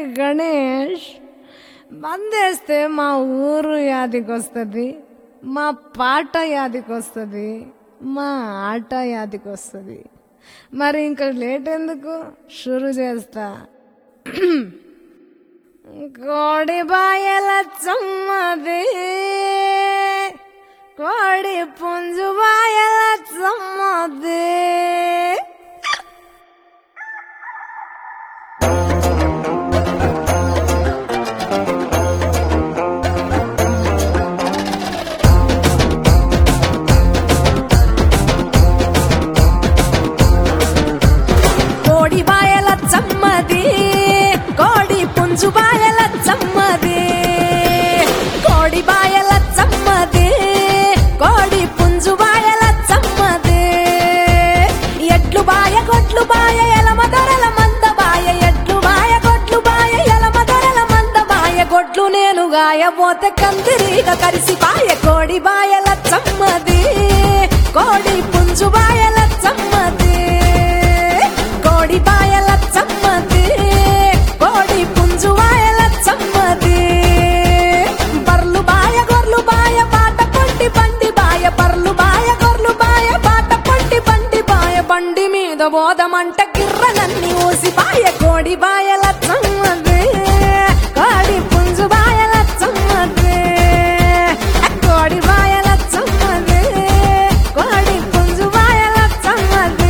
గణేష్ బందేస్తే మా ఊరు యాదికొస్తుంది మా పాట యాదికొస్తుంది మా ఆట యాదికొస్తుంది మరి ఇంకా లేట్ ఎందుకు షురు చేస్తా కోడి బాయల చమ్మది కోడి పుంజు బాయల చమ్మది కోడి బాయల చమ్మది కోడి పుంజు బాయల చమ్మది కోడి బాయల చమ్మది కోడి పుంజు బాయల చమ్మది ఎట్లు బాయ కొట్లు బాయ ఎలమ దొరల మంద బాయ ఎట్లు బాయ కొట్లు బాయ ఎలమ దొరల మంద బాయ కొట్లు నేను గాయపోతే కందిరీగ కరిసి బాయ కోడి బాయల చమ్మది కోడి పుంజు బాయల చమ్మది కోడి బాయల చమ్మది కోడి పుంజు బాయల చమ్మది బర్లు బాయ గొర్లు బాయ పాట పొంటి బండి బాయ బర్లు బాయ గొర్లు బాయ పాట పొంటి బండి బాయ బండి మీద బోధమంట గిర్రనన్ని ఊసి బాయ కోడి బాయల చమ్మది కోడి పుంజు బాయల చమ్మది కోడి బాయల చమ్మది కోడి పుంజు బాయల చమ్మది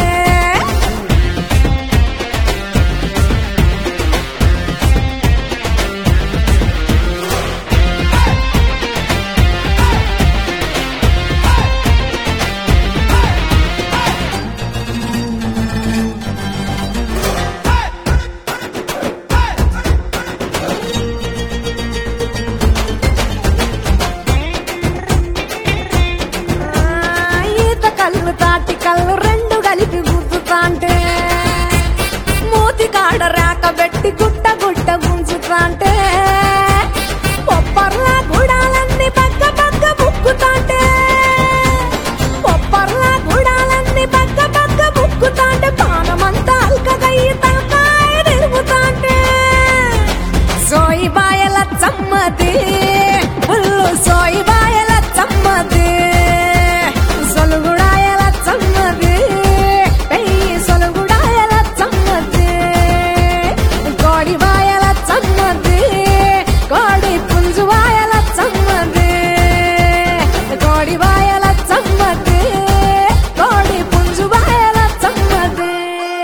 ఆ, ఈత కళ్ళు తాటి కళ్ళు రెండు కలిపి గుద్దుతాంటే మూతి కాడ రేక పెట్టి గుట్ట గుట్ట గుంజుతాంటే పొప్పర్లా గుడాలన్నీ పక్క పక్క బుక్కుతాంటే పొప్పర్లా గుడాలన్నీ పక్క పక్క బుక్కుతాంటే పానమంతా అల్కగయ్యి తలకాయ తిరుగుతాంటే సోయి బాయల చమ్మది పుల్లు సోయి బాయల చమ్మది సొలుగుడాయల చమ్మది పెయ్యి సొలుగుడాయల చమ్మది కోడి బాయల చమ్మది కోడి పుంజు బాయల చమ్మది కోడి బాయల చమ్మది కోడి పుంజు బాయల చమ్మది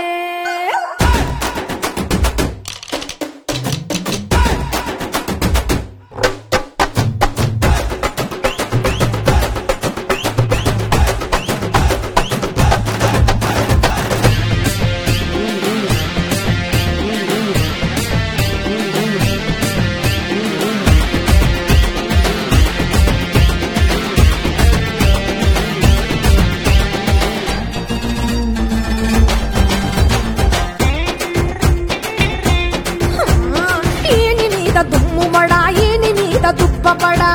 ఈని మీద దుమ్ము పడా ఈని మీద దుబ్బపడా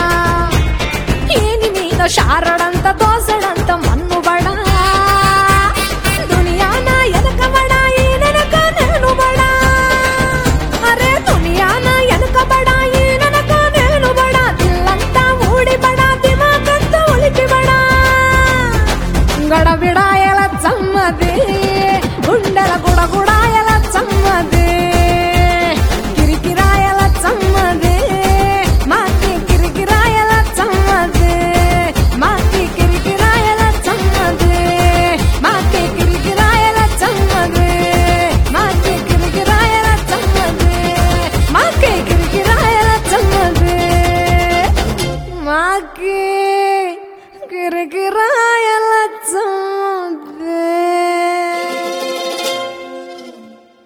ఈని మీద షారడంత దోసడంత మన్ను పడా దునియాన ఎనకబడా ఈనెనక నేను బడా అరే దునియాన ఎనకబడా ఈనెనక నేను బడా దిల్లంతా ఊడిపడా దిమాకంతా ఉలికిబడా గడబిడాయల చమ్మది గుండెల గుడగుడాయల చమ్మది కిరికిరాయల చమ్మది మాకి కిరికిరాయల చమ్మది మాకి కిరికిరాయల చమ్మది మాకి కిరికిరాయల చమ్మది మాకి కిరికిరాయల చమ్మది మాకి కిరికిరాయల చమ్మది మాకి కిరికిరాయల చమ్మది